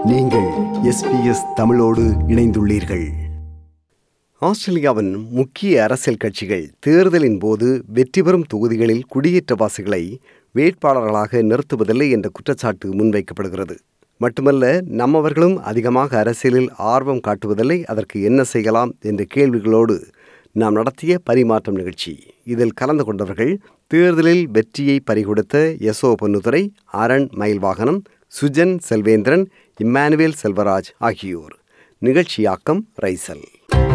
நீங்கள் எஸ்பிஎஸ் தமிழோடு இணைந்துள்ளீர்கள் ஆஸ்திரேலியாவின் முக்கிய அரசியல் கட்சிகள் தேர்தலின் போது வெற்றி பெறும் தொகுதிகளில் குடியேற்றவாசிகளை வேட்பாளர்களாக நிறுத்துவதில்லை என்ற குற்றச்சாட்டு முன்வைக்கப்படுகிறது மட்டுமல்ல நம்மவர்களும் அதிகமாக அரசியலில் ஆர்வம் காட்டுவதில்லை அதற்கு என்ன செய்யலாம் என்ற கேள்விகளோடு நாம் நடத்திய பரிமாற்றம் நிகழ்ச்சி இதில் கலந்து கொண்டவர்கள் தேர்தலில் வெற்றியை பறிகொடுத்த யசோ பொன்னுதுரை அரண் மயில்வாகனம் சுஜன் செல்வேந்திரன் இம்மானுவேல் செல்வராஜ் ஆகியோர் நிகழ்ச்சியாக்கம் ரைசல்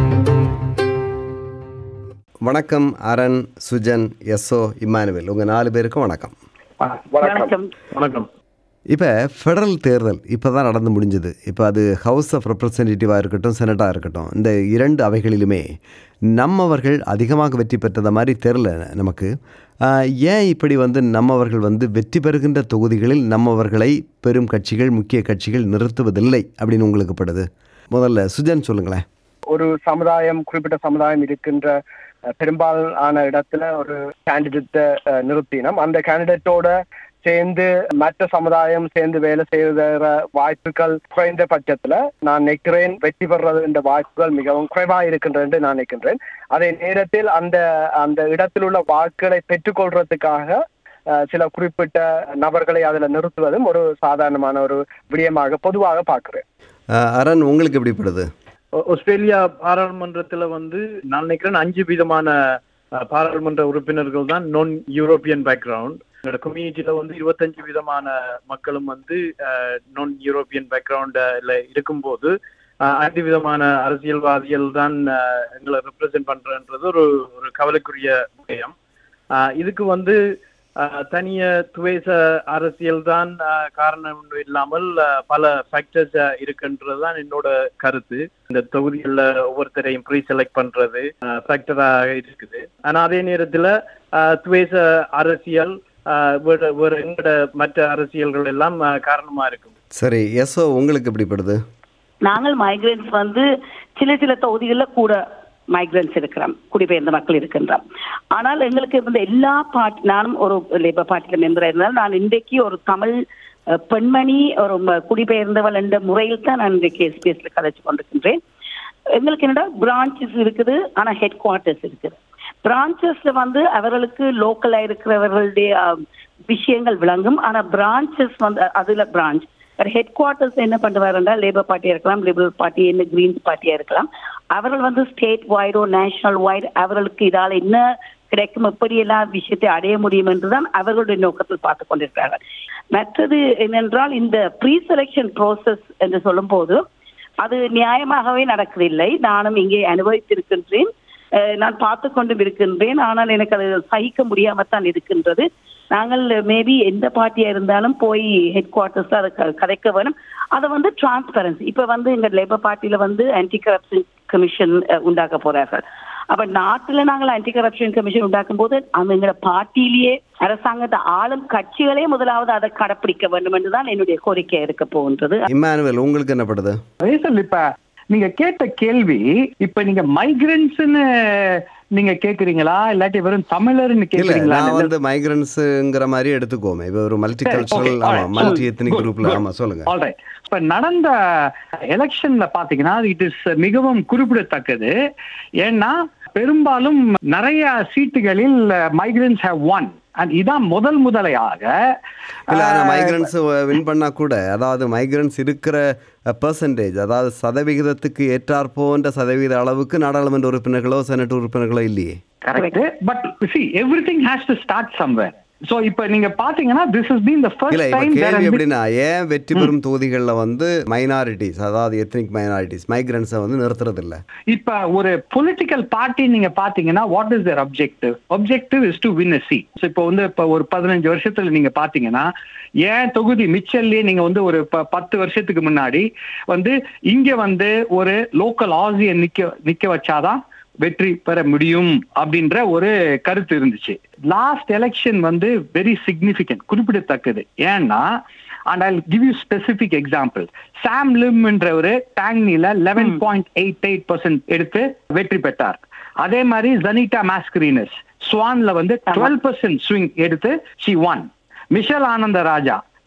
வணக்கம் அரண் சுஜன் யசோ இம்மானுவேல் உங்கள் நாலு பேருக்கும் வணக்கம் வணக்கம் வணக்கம் இப்போ ஃபெடரல் தேர்தல் இப்போ தான் நடந்து முடிஞ்சது இப்போ அது ஹவுஸ் ஆஃப் ரெப்ரசன்டேட்டிவாக இருக்கட்டும் செனட்டாக இருக்கட்டும் இந்த இரண்டு அவைகளிலுமே நம்மவர்கள் அதிகமாக வெற்றி பெற்றத மாதிரி தெரில நமக்கு ஆஹ், ஏன் இப்படி வந்து நம்மவர்கள் வந்து வெற்றி பெறுகின்ற தொகுதிகளில் நம்மவர்களை பெரும் கட்சிகள் முக்கிய கட்சிகள் நிறுத்துவதில்லை அப்படின்னு உங்களுக்கு படுது முதல்ல சுஜன் சொல்லுங்களேன் ஒரு சமுதாயம் குறிப்பிட்ட சமுதாயம் இருக்கின்ற அஹ், பெரும்பாலான இடத்துல ஒரு கேண்டிடேட்டை நிறுத்தினோம் அந்த கேண்டிடேட்டோட சேர்ந்து மற்ற சமுதாயம் சேர்ந்து வேலை செய்கிற வாய்ப்புகள் குறைந்த பட்சத்துல நான் நினைக்கிறேன் வெற்றி பெறுறது என்ற வாய்ப்புகள் மிகவும் குறைவா இருக்கின்றது என்று நான் நினைக்கின்றேன் அதே நேரத்தில் அந்த அந்த இடத்தில் உள்ள வாக்குகளை பெற்றுக்கொள்றதுக்காக அஹ், சில குறிப்பிட்ட நபர்களை அதுல நிறுத்துவதும் ஒரு சாதாரணமான ஒரு விடயமாக பொதுவாக பார்க்கிறேன் ஆஹ், அரண் உங்களுக்கு எப்படி படுது ஆ- ஆஸ்திரேலியா பாராளுமன்றத்துல வந்து நான் நினைக்கிறேன் அஞ்சு விதமான ஆ, பாராளுமன்ற உறுப்பினர்கள் தான் நான் யூரோப்பியன் பேக்ரவுண்ட் எங்களோட கம்யூனிட்டியில வந்து இருபத்தஞ்சு விதமான மக்களும் வந்து நான் யூரோப்பியன் பேக்ரவுண்ட்ல இருக்கும்போது ஆ, ஐந்து விதமான அரசியல்வாதிகள் தான் ஆ, எங்களை ரெப்ரசென்ட் பண்றன்றது ஒரு ஒரு கவலைக்குரிய விஷயம் ஆ, இதுக்கு வந்து ஆ, தனிய துவேச அரசியல் தான் ஆ, காரணம் ஒன்றும் இல்லாமல் ஆ, பல ஃபேக்டர்ஸ் இருக்குன்றது தான் என்னோட கருத்து இந்த தொகுதிகளில் ஒவ்வொருத்தரையும் ப்ரீ செலக்ட் பண்றது ஃபேக்டராக இருக்குது ஆனா அதே நேரத்துல ஆ, துவேச அரசியல் ஆ, வேற வேற எங்கட மற்ற அரசியல்கள் எல்லாம் ஆ, காரணமா இருக்கும் சரி யசோ உங்களுக்கு எப்படி படுது நாங்கள் மைக்ரன்ஸ் வந்து சில சில தொகுதிகளில் கூட மைக்ரன்ஸ் இருக்கிறோம் குடிபெயர்ந்த மக்கள் இருக்கின்றோம் ஆனால் எங்களுக்கு இருந்த எல்லா பார்ட்டி நானும் ஒரு லேபர் பார்ட்டியில் மெம்பராக இருந்தாலும் நான் இன்றைக்கு ஒரு தமிழ் அஹ், பெண்மணி ஒரு ம- குடிபெயர்ந்தவள் என்ற முறையில் தான் நான் இன்றைக்கு எஸ்பிஎஸ்ல கதைச்சு கொண்டிருக்கின்றேன் எங்களுக்கு என்னடா பிரான்ச்சஸ் இருக்குது ஆனா ஹெட் குவார்ட்டர்ஸ் இருக்குது பிரான்ச்சஸ்ல வந்து அவர்களுக்கு லோக்கலா இருக்கிறவர்களுடைய அஹ், விஷயங்கள் விளங்கும் ஆனா பிரான்ச்சஸ் வந்து அ- அதுல பிரான்ச் ஹெட் குவார்ட்டர்ஸ் என்ன பண்ணுவாருன்னா லேபர் பார்ட்டியா இருக்கலாம் லிபரல் பார்ட்டி என்ன கிரீன்ஸ் பார்ட்டியா இருக்கலாம் அவர்கள் வந்து ஸ்டேட் வைடோ நேஷனல் வைட் அவர்களுக்கு இதால என்ன கிடைக்கும் எப்படி எல்லாம் விஷயத்தை அடைய முடியும் என்றுதான் அவர்களுடைய நோக்கத்தில் பார்த்து கொண்டிருக்கிறார்கள் மற்றது என்னென்றால் இந்த ப்ரீ செலெக்ஷன் ப்ரோசஸ் என்று சொல்லும்போது அது நியாயமாகவே நடக்கவில்லை நானும் இங்கே அனுபவித்திருக்கின்றேன் அஹ் நான் பார்த்து கொண்டும் இருக்கின்றேன் ஆனால் எனக்கு அது சகிக்க முடியாம தான் இருக்கின்றது நாங்கள் மேபி எந்த பார்ட்டியா இருந்தாலும் போய் ஹெட் குவார்ட்டர்ஸ் அதை க- கதைக்க வேணும் அதை வந்து டிரான்ஸ்பரன்சி இப்ப வந்து எங்க லேபர் பார்ட்டியில வந்து ஆன்டி கரப்ஷன் கமிஷன் உண்டாக்க போறார்கள் அப்ப நாட்டுல நாங்கள் ஆன்டி கரப்ஷன் கமிஷன் உண்டாக்கும் போது அந்த எங்களோட பார்ட்டியிலேயே அரசாங்கத்தை ஆளும் கட்சிகளே முதலாவது அதை கடைப்பிடிக்க வேண்டும் என்றுதான் என்னுடைய கோரிக்கை இருக்க போகின்றது இம்மானுவேல் உங்களுக்கு என்ன படுது ரேசல் இப்ப நீங்க கேட்ட கேள்வி இப்ப நீங்க மைக்ரன்ஸ்னு நீங்க கேக்குறீங்களா இல்லாட்டி வெறும் தமிழர்னு இல்ல கேக்குறீங்களா நான் வந்து மைக்ரன்ஸுங்கிற மாதிரி எடுத்துக்கோமே இப்போ ஒரு மல்டி கல்ச்சரல் okay, ஆமா alright. மல்டி எத்தனிக் Good, குரூப்ல good. ஆமா சொல்லுங்க ஆல்ரைட் இப்ப நடந்த எலெக்ஷன்ல பாத்தீங்கன்னா இட் இஸ் மிகவும் குறிப்பிடத்தக்கது ஏன்னா பெரும்பாலும் நிறைய சீட்டுகளில் மைக்ரன்ஸ் ஹேவ் ஒன் அண்ட் இதான் முதல் முதலையாக இல்ல ஆனா அஹ், மைக்ரன்ஸ் வின் பண்ணா கூட அதாவது மைக்ரன்ஸ் இருக்கிற பெர்சன்டேஜ் அதாவது சதவிகிதத்துக்கு ஏற்றாற் போன்ற சதவீத அளவுக்கு நாடாளுமன்ற உறுப்பினர்களோ செனட் உறுப்பினர்களோ இல்லையே correct but see everything has to start somewhere so இப்ப நீங்க பாத்தீங்கன்னா திஸ் இஸ் பீன் த இல்ல ஃபர்ஸ்ட் இப்ப டைம் கேள்வி எப்படின்னா ஏன் வெற்றி பெறும் தொகுதிகளில் வந்து மைனாரிட்டிஸ் அதாவது எத்னிக் மைனாரிட்டிஸ் மைக்ரன்ஸை வந்து நிறுத்துறது இல்ல இப்ப ஒரு பொலிட்டிக்கல் பார்ட்டி நீங்க பாத்தீங்கன்னா what is their objective objective is to win a seat இப்போ வந்து இப்ப ஒரு பதினஞ்சு வருஷத்துல நீங்க பாத்தீங்கன்னா ஏன் தொகுதி மிச்சல்லே நீங்க வந்து ஒரு ப- பத்து வருஷத்துக்கு முன்னாடி வந்து இங்க வந்து ஒரு லோக்கல் ஆசியை நிக்க நிக்க வச்சாதான் வெற்றி பெற முடியும் அப்படின்ற ஒரு கருத்து இருந்துச்சு லாஸ்ட் எலெக்ஷன் வந்து வெரி சிக்னிபிகன்ட் குறிப்பிடத்தக்கது ஏன்னா and I give you specific example Sam Lim என்றவர் டாங்னில eleven point eight eight percent எடுத்து வெற்றி பெற்றார் அதே மாதிரி ஜனிட்டா மாஸ்கரீனஸ் ஸ்வான்ல வந்து டுவெல் பர்சன்ட் ஸ்விங் எடுத்து she won Michelle Ananda Raja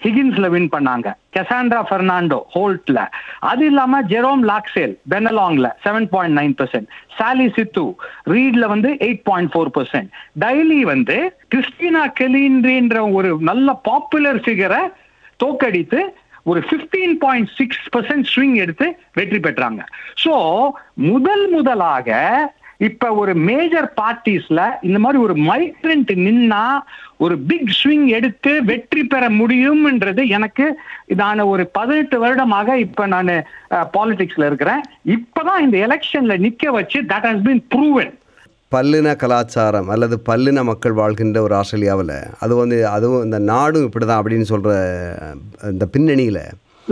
ஹிகின்ஸ்ல வின் பண்ணாங்க கெசாண்ட்ரா பெர்னாண்டோ ஹோல்ட்ல அது இல்லாம ஜெரோம் லாக்சேல் பெனலாங்ல seven point nine percent Sally Sitou ரீட்ல வந்து எயிட் பாயிண்ட் ஃபோர் பர்சன்ட் டைலி வந்து கிறிஸ்டினா கெலின்றின்ற ஒரு நல்ல பாப்புலர் ஃபிகரை தோக்கடித்து ஒரு fifteen point six percent swing எடுத்து வெற்றி பெற்றாங்க ஸோ முதல் முதலாக இப்ப ஒரு மேஜர் பார்ட்டிஸ்ல இந்த மாதிரி ஒரு மைக்ரண்ட் நின்னா ஒரு பிக் ஸ்விங் எடுத்து வெற்றி பெற முடியும்ன்றது எனக்கு நான் ஒரு பதினெட்டு வருடமாக இப்ப நான் பாலிடிக்ஸ்ல இருக்கிறேன் இப்பதான் இந்த எலெக்ஷன்ல நிக்க வச்சு தட் ஹஸ் பீன் ப்ரூவன் பல்லின கலாச்சாரம் அல்லது பல்லின மக்கள் வாழ்கின்ற ஒரு ஆஸ்திரேலியாவில் அது வந்து அதுவும் இந்த நாடும் இப்படி தான் அப்படின்னு சொல்கிற இந்த பின்னணியில்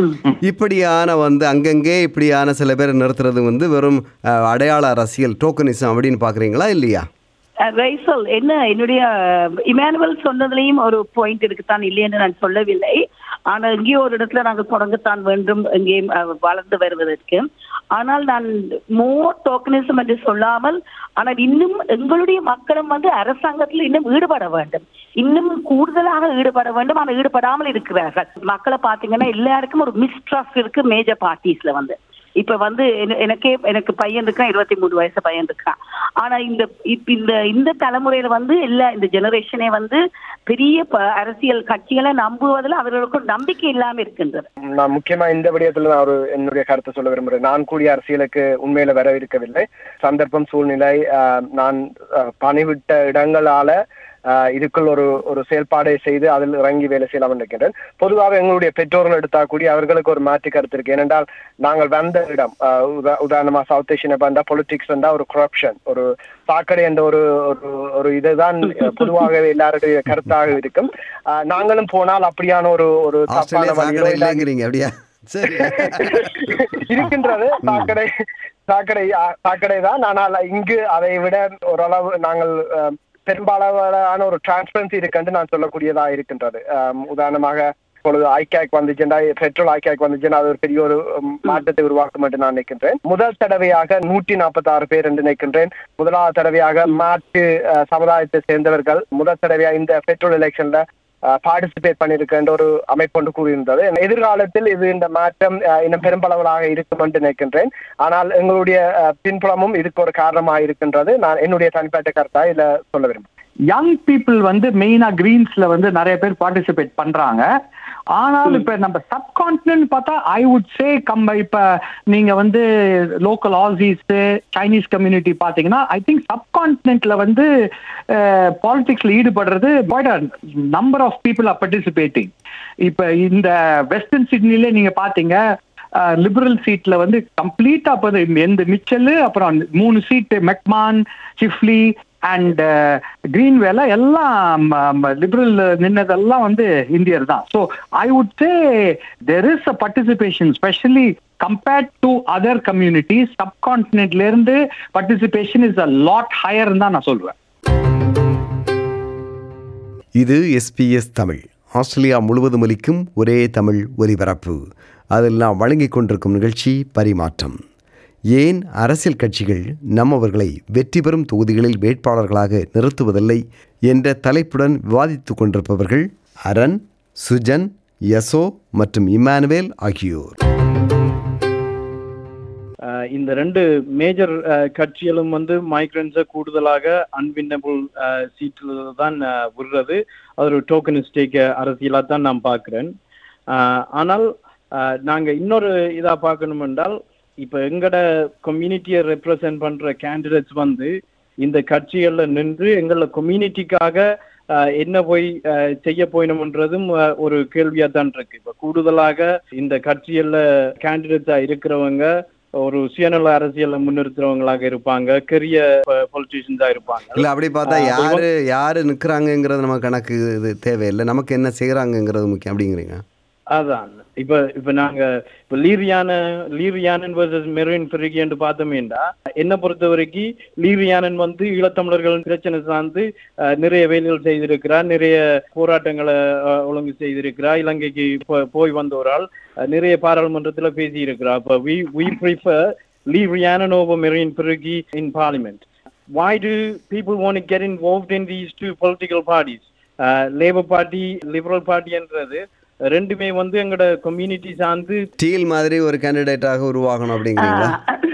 இப்படியான வந்து அங்கங்கே இப்படியான சில பேர் நிறுத்துறது வந்து வெறும் அஹ், அடையாள அரசியல் டோக்கனிசம் அப்படின்னு பார்க்குறீங்களா இல்லையா அஹ் ரைசல் என்ன என்னுடைய இமானுவல் சொன்னதுலயும் ஒரு பாயிண்ட் இருக்குத்தான் இல்லையென்று நான் சொல்லவில்லை ஆனா எங்கேயோ ஒரு இடத்துல நாங்கள் தொடங்கத்தான் வேண்டும் எங்கேயும் அஹ், வளர்ந்து வருவதற்கு ஆனால் நான் மோர் டோக்கனிசம் என்று சொல்லாமல் ஆனால் இன்னும் எங்களுடைய மக்களும் வந்து அரசாங்கத்தில் இன்னும் ஈடுபட வேண்டும் இன்னும் கூடுதலாக ஈடுபட வேண்டும் ஆனால் ஈடுபடாமல் இருக்கிறார்கள் மக்களை பார்த்தீங்கன்னா எல்லாருக்கும் ஒரு மிஸ்ட்ரஸ்ட் இருக்கு மேஜர் பார்ட்டிஸ்ல வந்து இப்ப வந்து என- எனக்கே எனக்கு பையன் இருக்கான் இருபத்தி மூணு வயசு பையன் இருக்கான் ஆனா இந்த இப்ப இந்த இந்த தலைமுறையில வந்து எல்லா இந்த ஜெனரேஷனே வந்து பெரிய ப- அரசியல் கட்சிகளை நம்புவதில் அவர்களுக்கு நம்பிக்கை இல்லாம இருக்கின்றது நான் முக்கியமா இந்த விடயத்துல நான் ஒரு என்னுடைய கருத்தை சொல்ல விரும்புறேன் நான் கூடிய அரசியலுக்கு உண்மையில வர இருக்கவில்லை சந்தர்ப்பம் சூழ்நிலை ஆஹ், நான் ஆஹ், பணிவிட்ட இடங்களால ஆஹ், இதுக்குள் ஒரு ஒரு செயல்பாடை செய்து அதில் இறங்கி வேலை செய்யலாம் இருக்கின்றேன் பொதுவாக எங்களுடைய பெற்றோர்கள் எடுத்தா கூடிய அவர்களுக்கு ஒரு மாற்று கருத்து இருக்கு ஏனென்றால் நாங்கள் வந்த இடம் ஆஹ், உதா- உதாரணமா சவுத் ஏஷியனை பார்த்தா பொலிட்டிக்ஸ் வந்தா ஒரு corruption ஒரு சாக்கடை என்ற ஒரு ஒரு ஒரு இதுதான் பொதுவாகவே எல்லாருடைய கருத்தாக இருக்கும் ஆஹ், நாங்களும் போனால் அப்படியான ஒரு ஒரு ஆஸ்திரேலியா தப்பான வழியிலோ சாக்கடை இல்ல இல்லைங்கிறீங்க அப்படியா சரி இருக்கின்றது சாக்கடை சாக்கடை ஆ, சாக்கடை தான் ஆனால் இங்கு அதை விட ஓரளவு நாங்கள் அஹ், பெரும்பாலான ஒரு டிரான்ஸ்பரன்சி இருக்குன்னு நான் சொல்லக்கூடியதா இருக்கின்றது அஹ், உதாரணமாக இப்பொழுது ஐகேக் வந்துச்சுன்னா பெட்ரோல் ஐகேக் வந்துச்சுன்னா அது ஒரு பெரிய ஒரு உம், மாற்றத்தை உருவாக்கும் என்று நான் நினைக்கின்றேன் முதல் தடவையாக நூற்றி நாற்பத்தி ஆறு பேர் என்று நினைக்கின்றேன் முதலாவது தடவையாக மாற்று அஹ், சமுதாயத்தை சேர்ந்தவர்கள் முதல் தடவையாக இந்த பெட்ரோல் எலெக்ஷன்ல பார்ட்டிசிபேட் பண்ணியிருக்கின்ற ஒரு அமைப்பு ஒன்று கூறியிருந்தது எதிர்காலத்தில் இது இந்த மாற்றம் அஹ், இன்னும் பெரும்பளவலாக இருக்கும் என்று நினைக்கின்றேன் ஆனால் எங்களுடைய அஹ், பின்புலமும் இதுக்கு ஒரு காரணமாக இருக்கின்றது நான் என்னுடைய தனிப்பட்ட கருத்தா இதுல சொல்ல விரும்புகிறேன் யங் பீப்புள் வந்து மெயினா கிரீன்ஸ்ல வந்து நிறைய பேர் பார்ட்டிசிபேட் பண்றாங்க ஆனால் இப்ப நம்ம சப்கான்டினென்ட் பார்த்தா ஐ வுட் சே கம்ப இப்ப நீங்க வந்து லோக்கல் ஆசிஸ் சைனீஸ் கம்யூனிட்டி பாத்தீங்கன்னா ஐ திங்க் சப்கான்டினென்ட்ல வந்து பாலிடிக்ஸ்ல ஈடுபடுறது number of people are participating இப்ப இந்த வெஸ்டர்ன் சிட்னில நீங்க பாத்தீங்க லிபரல் சீட்ல வந்து கம்ப்ளீட்டா இப்போ எந்த மிச்சல் அப்புறம் மூணு seat McMahon Chifley and Greenway எல்லாம் லிபரல் நின்னதெல்லாம் வந்து இந்தியர் தான் so I would say there is a participation specially compared to other communities சப்கான்டினென்ட்ல இருந்து participation is a lot higher தான் நான் சொல்லுவேன் இது எஸ்பிஎஸ் தமிழ் ஆஸ்திரேலியா முழுவதும் ஒலிக்கும் ஒரே தமிழ் ஒலிபரப்பு அதில் நாம் வழங்கிக் கொண்டிருக்கும் நிகழ்ச்சி பரிமாற்றம் ஏன் அரசியல் கட்சிகள் நம்மவர்களை வெற்றி பெறும் தொகுதிகளில் வேட்பாளர்களாக நிறுத்துவதில்லை என்ற தலைப்புடன் விவாதித்துக் கொண்டிருப்பவர்கள் அரண் சுஜன் யசோ மற்றும் இம்மானுவேல் ஆகியோர் அஹ் இந்த ரெண்டு மேஜர் கட்சிகளும் வந்து மைக்ரன்ஸை கூடுதலாக அன்வின்னபிள் சீட்டில் தான் அஹ், விடுறது அது ஒரு டோக்கனிஸ்டிக் அரசியலாக தான் நான் பார்க்குறேன் ஆனால் அஹ், நாங்க இன்னொரு இதா பார்க்கணும் என்றால் இப்ப எங்கட கம்யூனிட்டியை ரெப்ரசன்ட் பண்ற கேண்டிடேட்ஸ் வந்து இந்த கட்சிகள்ல நின்று எங்கள கம்யூனிட்டிக்காக ஆஹ் என்ன போய் ஆஹ் செய்ய போயினோம்ன்றதும் ஆஹ் ஒரு கேள்வியா தான் இருக்கு இப்ப கூடுதலாக இந்த கட்சிகள்ல கேண்டிடேட்ஸா இருக்கிறவங்க ஒரு சுயநல அரசியலை முன்னிறுத்துறவங்களாக இருப்பாங்க பெரிய பொலிட்டீஷியன்ஸா இருப்பாங்க இல்லை அப்படி பார்த்தா ஆ, யாரு யாரு நிற்கிறாங்கங்கிறது நம்ம கணக்கு இது தேவையில்லை நமக்கு என்ன செய்கிறாங்கங்கிறது முக்கியம் அப்படிங்கிறீங்க அதான் இப்ப இப்ப நாங்க இப்ப லீரியான லீரியானன் வர்சஸ் மெரின் என்று பார்த்தோமேண்டா என்ன பொறுத்த வரைக்கும் லீரியானன் வந்து ஈழத்தமிழர்கள் பிரச்சனை சார்ந்து அஹ், நிறைய வேலைகள் செய்திருக்கிறார் நிறைய போராட்டங்களை அஹ், ஒழுங்கு செய்திருக்கிறார் இலங்கைக்கு போ- போய் வந்த ஒரு ஆள் அஹ், நிறைய பாராளுமன்றத்துல பேசி இருக்கிறார் அப்ப we we prefer leave Rhiannon over Merin பிறகி in parliament why do people want to get involved in these two political parties? Labour party liberal party என்றது ரெண்டுமே வந்து எங்களோட கம்யூனிட்டி சார்ந்து ஸ்டீல் மாதிரி ஒரு கேண்டிடேட்டாக உருவாகணும் அப்படிங்கிறீங்களா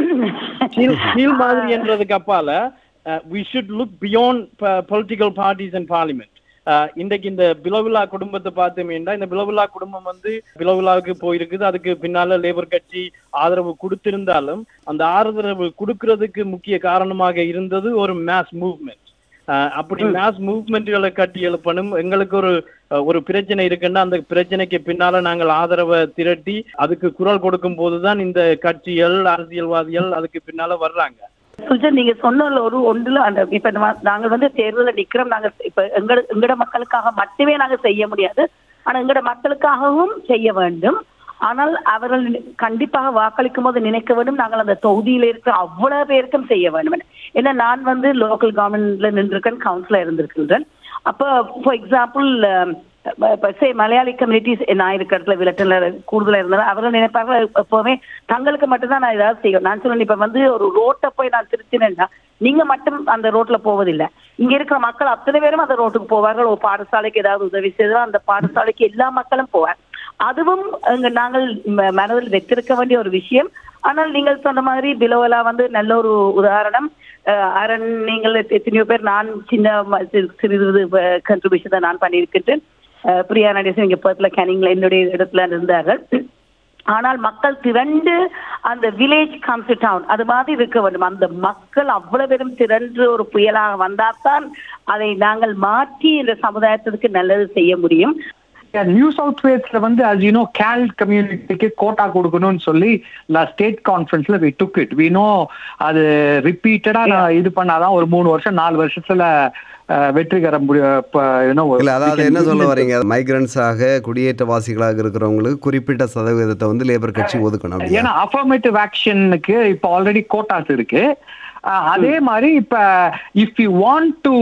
கீழ் கீழ் மாதிரி என்றதுக்கு அப்பால we should look beyond political parties and parliament இன்றைக்கு இந்த பிலோவிலா குடும்பத்தை பார்த்தோமேண்டா இந்த பிலோவிலா குடும்பம் வந்து பிலோவிலாவுக்கு போயிருக்குது அதுக்கு பின்னால லேபர் கட்சி ஆதரவு கொடுத்திருந்தாலும் அந்த ஆதரவு கொடுக்கறதுக்கு முக்கிய காரணமாக இருந்தது ஒரு மேஸ் மூவ்மெண்ட் அப்படி மேஸ் மூவ்மெண்ட்களை கட்டி எழுப்பணும் எங்களுக்கு ஒரு அஹ், ஒரு பிரச்சனை இருக்குன்னா அந்த பிரச்சனைக்கு பின்னால நாங்கள் ஆதரவை திரட்டி அதுக்கு குரல் கொடுக்கும் போதுதான் இந்த கட்சிகள் அரசியல்வாதிகள் அதுக்கு பின்னால வர்றாங்க சுஜன் நீங்க சொன்னதுல ஒரு ஒன்றுல அந்த இப்ப நம்ம- நாங்க வந்து தேர்தலில் நிக்கிறோம் நாங்க இப்ப எங்க எங்கட மக்களுக்காக மட்டுமே நாங்க செய்ய முடியாது ஆனா எங்கட மக்களுக்காகவும் செய்ய வேண்டும் ஆனால் அவர்கள் நி- கண்டிப்பாக வாக்களிக்கும் போது நினைக்க வேண்டும் நாங்கள் அந்த தொகுதியில இருக்கிற அவ்வளவு பேருக்கும் செய்ய வேண்டும் ஏன்னா நான் வந்து லோக்கல் கவர்மெண்ட்ல நின்றிருக்கேன் கவுன்சிலர் இருந்திருக்கின்றேன் அப்ப ஃபார் எக்ஸாம்பிள் இப்ப சே மலையாளி கம்யூனிட்டிஸ் நான் இருக்கிற இடத்துல விளட்டில் கூடுதலா இருந்தாலும் அவர்கள் நினைப்பார்கள் எப்பவுமே தங்களுக்கு மட்டும்தான் நான் ஏதாவது செய்யும் நான் சொல்றேன் இப்ப வந்து ஒரு ரோட்டை போய் நான் திருத்தினேன்னா நீங்க மட்டும் அந்த ரோட்ல போவதில்லை இங்க இருக்கிற மக்கள் அத்தனை பேரும் அந்த ரோட்டுக்கு போவார்கள் ஒரு பாடசாலைக்கு ஏதாவது உதவி செய்தால் அந்த பாடசாலைக்கு எல்லா மக்களும் போவார் அதுவும் அங்க நாங்கள் ம- மனதில் வைத்திருக்க வேண்டிய ஒரு விஷயம் ஆனால் நீங்கள் சொன்ன மாதிரி பிலோவலா வந்து நல்ல ஒரு உதாரணம் அஹ் அரண் நீங்கள் எத்தனையோ பேர் நான் சின்ன ம- சி- சிறிது கண்ட்ரிபியூஷன் தான் நான் பண்ணியிருக்கின்றேன் அஹ் பிரியா நடேசன் இங்க பக்கத்துல கேனிங்ல என்னுடைய இடத்துல இருந்தார்கள் ஆனால் மக்கள் திரண்டு அந்த வில்லேஜ் கம்ஸ் டவுன் அது மாதிரி இருக்க வேண்டும் அந்த மக்கள் அவ்வளவு பேரும் திரண்டு ஒரு புயலாக வந்தால்தான் அதை நாங்கள் மாற்றி இந்த சமுதாயத்திற்கு நல்லது செய்ய முடியும் நியூ சவுத் வேல்ஸ்ல வந்து as you know கேல் கம்யூனிட்டிக்கு கோட்டா கொடுக்கணும்னு சொல்லி ஸ்டேட் கான்ஃபரன்ஸ்ல we took it we know அது ரிப்பீட்டடா இது பண்ணாதான் ஒரு மூணு வருஷம் நாலு வருஷத்துல அஹ், வெற்றிகரம் முடியும் இல்ல அதாவது என்ன சொல்ல வரீங்க மைக்ரன்ஸாக குடியேற்றவாசிகளாக இருக்கிறவங்களுக்கு குறிப்பிட்ட சதவீதத்தை வந்து லேபர் கட்சி ஒதுக்கணும் அப்படியா? ஏன்னா அஃபர்மேட்டிவ் ஆக்ஷனுக்கு இப்போ ஆல்ரெடி கோட்டாஸ் இருக்கு அஹ், அதே மாதிரி இப்ப if you want to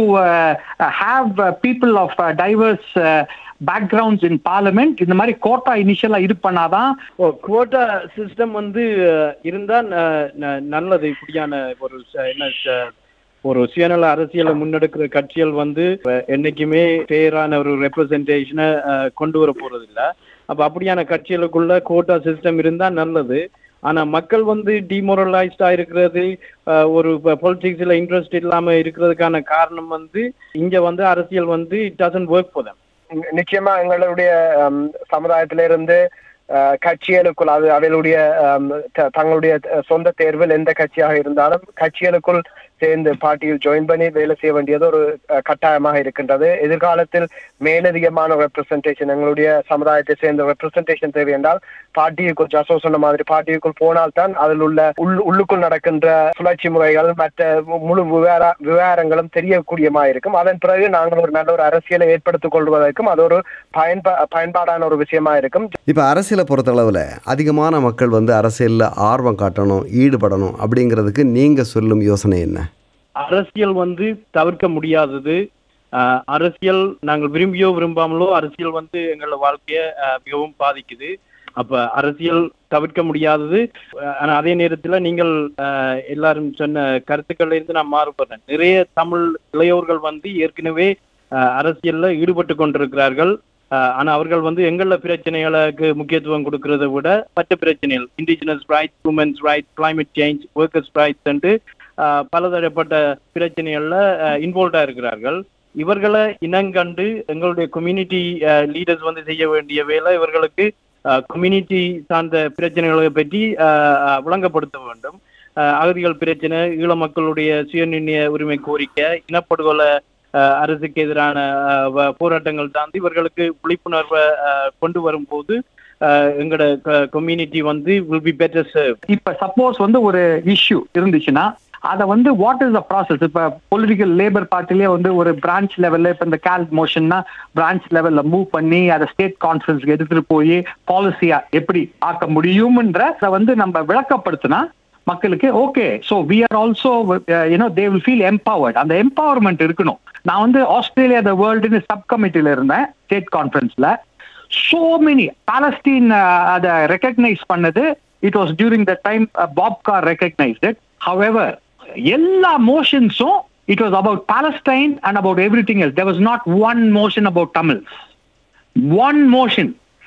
have people of diverse backgrounds in parliament இந்த மாதிரி கோட்டா இனிஷியலா இது பண்ணாதான் ஓ குவோட்டா சிஸ்டம் வந்து அஹ், இருந்தா ந- ந- நல்லது இப்படியான ஒரு ச- என்ன ச- ஒரு சுயநல அரசியலை முன்னெடுக்கிற கட்சிகள் வந்து அஹ், என்னைக்குமே ஃபேரான ஒரு ரெப்ரசன்டேஷனை கொண்டு வர போறது இல்ல அப்ப அப்படியான கட்சிகளுக்குள்ள கோட்டா சிஸ்டம் இருந்தா நல்லது ஆனா மக்கள் வந்து டிமோரலைஸ்டா இருக்கிறது அஹ், ஒரு பொலிட்டிக்ஸ்ல இன்ட்ரெஸ்ட் இல்லாம இருக்கிறதுக்கான காரணம் வந்து இங்க வந்து அரசியல் வந்து it doesn't work for them நிச்சயமா எங்களுடைய ஹம், சமுதாயத்திலிருந்து அஹ், கட்சிகளுக்குள் அது அவர்களுடைய ஹம், த- தங்களுடைய அஹ், சொந்த தேர்வில் எந்த கட்சியாக இருந்தாலும் கட்சிகளுக்குள் சேர்ந்து பார்ட்டியில் ஜாயின் பண்ணி வேலை செய்ய வேண்டியது ஒரு அஹ், கட்டாயமாக இருக்கின்றது எதிர்காலத்தில் மேலதிகமான ரெப்ரசன்டேஷன் எங்களுடைய சமுதாயத்தை சேர்ந்த ரெப்ரசன்டேஷன் தேவை என்றால் பார்ட்டிக்குள் ஜசோ சொன்ன மாதிரி பார்ட்டிக்குள் போனால்தான் அதில் உள்ள உள் உள்ளுக்குள் நடக்கின்ற சுழற்சி முறைகள் மற்ற முழு விவகார விவகாரங்களும் தெரியக்கூடியமா இருக்கும் அதன் பிறகு நாங்கள் ஒரு நல்ல ஒரு அரசியலை ஏற்படுத்திக் கொள்வதற்கும் அது ஒரு பயன்பா பயன்பாடான ஒரு விஷயமா இருக்கும் இப்போ அரசியலை பொறுத்தளவில் அதிகமான மக்கள் வந்து அரசியலில் ஆர்வம் காட்டணும் ஈடுபடணும் அப்படிங்கிறதுக்கு நீங்கள் சொல்லும் யோசனை என்ன அரசியல் வந்து தவிர்க்க முடியாதது ஆஹ் அரசியல் நாங்கள் விரும்பியோ விரும்பாமலோ அரசியல் வந்து எங்களோட வாழ்க்கைய ஆஹ் மிகவும் பாதிக்குது அப்ப அரசியல் தவிர்க்க முடியாதது ஆஹ் ஆனா அதே நேரத்துல நீங்கள் ஆஹ் எல்லாரும் சொன்ன கருத்துக்கள்ல இருந்து நான் மாறுபடுறேன் நிறைய தமிழ் இளையோர்கள் வந்து ஏற்கனவே ஆஹ் அரசியல்ல ஈடுபட்டு கொண்டிருக்கிறார்கள் ஆஹ் ஆனா அவர்கள் வந்து எங்கள பிரச்சனைகளுக்கு முக்கியத்துவம் கொடுக்கறதை விட மற்ற பிரச்சனைகள் indigenous rights women's rights climate change workers rights என்று ஆஹ் பலதரப்பட்ட பிரச்சனைகள்ல இன்வால்வ்டா இருக்கிறார்கள் இவர்களை இனங்கண்டு எங்களுடைய கம்யூனிட்டி லீடர்ஸ் வந்து செய்ய வேண்டிய வேலை இவர்களுக்கு கம்யூனிட்டி சார்ந்த பிரச்சனைகளை பற்றி ஆஹ் ஆஹ் விளங்கப்படுத்த வேண்டும் ஆஹ் அகதிகள் பிரச்சனை ஈழ மக்களுடைய சுயநிர்ணய உரிமை கோரிக்கை இனப்படுகொலை ஆஹ் அரசுக்கு எதிரான ஆஹ் வ- போராட்டங்கள் தாண்டி இவர்களுக்கு விழிப்புணர்வை ஆஹ் கொண்டு வரும்போது ஆஹ் எங்களோட கம்யூனிட்டி வந்து வில் பி பெட்டர் சர்வ் இப்ப சப்போஸ் வந்து ஒரு இஷ்யூ இருந்துச்சுன்னா அதை வந்து வாட் இஸ் த ப்ராசஸ் இப்ப பொலிட்டிக்கல் லேபர் பார்ட்டிலே வந்து ஒரு பிரான்ச் லெவல்ல இப்ப இந்த கேல் மோஷன்னா பிரான்ச் லெவல்ல மூவ் பண்ணி அதை ஸ்டேட் கான்ஃபரன்ஸ்க்கு எடுத்துட்டு போய் பாலிசியா எப்படி ஆக்க முடியும்ன்ற அதை வந்து நம்ம விளக்கப்படுத்தினா மக்களுக்கு okay so we are also you know they will feel empowered அந்த எம்பவர்மெண்ட் இருக்கணும் நான் வந்து ஆஸ்திரேலியா த வேர்ல்டுன்னு சப் கமிட்டில இருந்தேன் ஸ்டேட் கான்ஃபரன்ஸ்ல so many palestine uh, அதை ரெக்கக்னைஸ் பண்ணது it was during the time Bob Carr recognised it however எல்லா மோஷன்ஸும் it was about Palestine and about everything else there was not one motion about Tamil one motion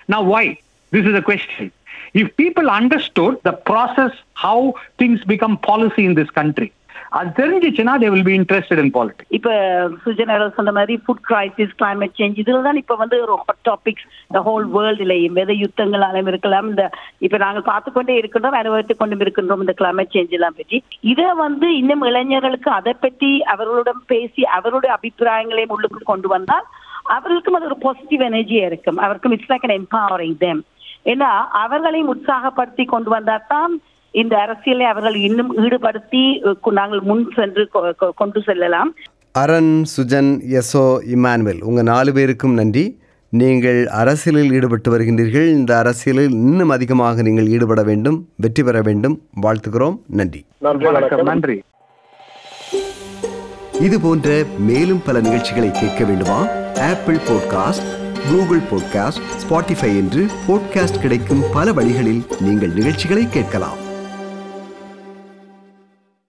Now, why? This is a question. If people understood the process, how things become policy in this country, அது தெரிஞ்சிச்சுன்னா they will be interested in politics. இப்ப சுஜன் அவர்கள் சொன்ன மாதிரி food crisis climate change இதுல தான் இப்ப வந்து ஒரு ஹாட் டாபிக்ஸ் த ஹோல் வேர்ல்டுலையும் எதை யுத்தங்களாலும் இருக்கலாம் இந்த இப்ப நாங்கள் பார்த்து கொண்டே இருக்கின்றோம் அனுபவித்துக் கொண்டும் இருக்கின்றோம் இந்த climate சேஞ்ச் எல்லாம் பற்றி இதை வந்து இன்னும் இளைஞர்களுக்கு அதை பற்றி அவர்களுடன் பேசி அவருடைய அபிப்பிராயங்களையும் உள்ளுக்கு கொண்டு வந்தால் அவர்களுக்கும் அது ஒரு பாசிட்டிவ் எனர்ஜியா இருக்கும் அவருக்கும் it's like an empowering them ஏன்னா அவர்களையும் உற்சாகப்படுத்தி கொண்டு வந்தால் தான் இந்த அரசியலை அவர்கள் இன்னும் ஈடுபடுத்தி அஹ், நாங்கள் முன் சென்று கொ- கொ- கொண்டு செல்லலாம் அரண் சுஜன் யசோ இமானுவேல் உங்கள் நாலு பேருக்கும் நன்றி நீங்கள் அரசியலில் ஈடுபட்டு வருகின்றீர்கள் இந்த அரசியலில் இன்னும் அதிகமாக நீங்கள் ஈடுபட வேண்டும் வெற்றி பெற வேண்டும் வாழ்த்துகிறோம் நன்றி நன்றி வணக்கம் வணக்கம் நன்றி இது போன்ற மேலும் பல நிகழ்ச்சிகளை கேட்க வேண்டுமா Apple podcast Google podcast Spotify என்று பாட்காஸ்ட் கிடைக்கும் பல வழிகளில் நீங்கள் நிகழ்ச்சிகளை கேட்கலாம்